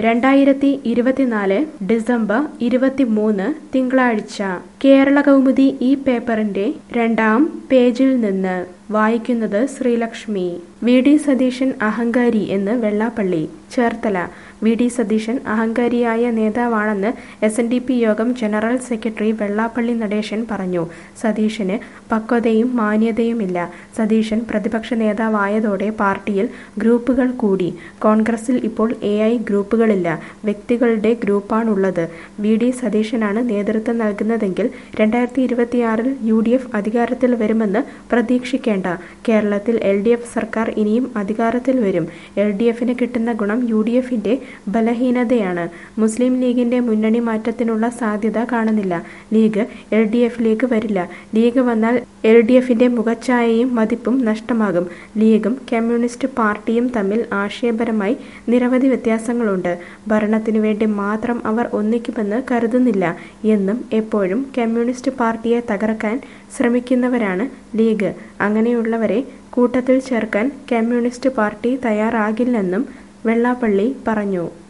രണ്ടായിരത്തി ഇരുപത്തിനാല് ഡിസംബർ ഇരുപത്തിമൂന്ന് തിങ്കളാഴ്ച കേരള കൗമുദി ഈ പേപ്പറിന്റെ രണ്ടാം പേജിൽ നിന്ന് വായിക്കുന്നത് ശ്രീലക്ഷ്മി വി ഡി സതീശൻ അഹങ്കാരി എന്ന് വെള്ളാപ്പള്ളി ചേർത്തല വി ഡി സതീശൻ അഹങ്കാരിയായ നേതാവാണെന്ന് എസ് എൻ ഡി പി യോഗം ജനറൽ സെക്രട്ടറി വെള്ളാപ്പള്ളി നടേശൻ പറഞ്ഞു സതീശന് പക്വതയും മാന്യതയുമില്ല സതീശൻ പ്രതിപക്ഷ നേതാവായതോടെ പാർട്ടിയിൽ ഗ്രൂപ്പുകൾ കൂടി കോൺഗ്രസിൽ ഇപ്പോൾ എ ഐ ഗ്രൂപ്പുകളില്ല വ്യക്തികളുടെ ഗ്രൂപ്പാണുള്ളത് വി ഡി സതീശനാണ് നേതൃത്വം നൽകുന്നതെങ്കിൽ രണ്ടായിരത്തി ഇരുപത്തിയാറിൽ യു ഡി എഫ് അധികാരത്തിൽ വരുമെന്ന് പ്രതീക്ഷിക്കേണ്ട കേരളത്തിൽ എൽ ഡി എഫ് സർക്കാർ ഇനിയും അധികാരത്തിൽ വരും എൽ ഡി എഫിന് കിട്ടുന്ന ഗുണം യു ഡി എഫിന്റെ ബലഹീനതയാണ് മുസ്ലിം ലീഗിന്റെ മുന്നണി മാറ്റത്തിനുള്ള സാധ്യത കാണുന്നില്ല ലീഗ് എൽ ഡി എഫിലേക്ക് വരില്ല ലീഗ് വന്നാൽ എൽ ഡി എഫിന്റെ മുഖച്ഛായയും മതിപ്പും നഷ്ടമാകും ലീഗും കമ്മ്യൂണിസ്റ്റ് പാർട്ടിയും തമ്മിൽ ആശയപരമായി നിരവധി വ്യത്യാസങ്ങളുണ്ട് ഭരണത്തിനു വേണ്ടി മാത്രം അവർ ഒന്നിക്കുമെന്ന് കരുതുന്നില്ല എന്നും എപ്പോഴും കമ്മ്യൂണിസ്റ്റ് പാർട്ടിയെ തകർക്കാൻ ശ്രമിക്കുന്നവരാണ് ലീഗ് അങ്ങനെയുള്ളവരെ കൂട്ടത്തിൽ ചേർക്കാൻ കമ്മ്യൂണിസ്റ്റ് പാർട്ടി തയ്യാറാകില്ലെന്നും വെള്ളാപ്പള്ളി പറഞ്ഞു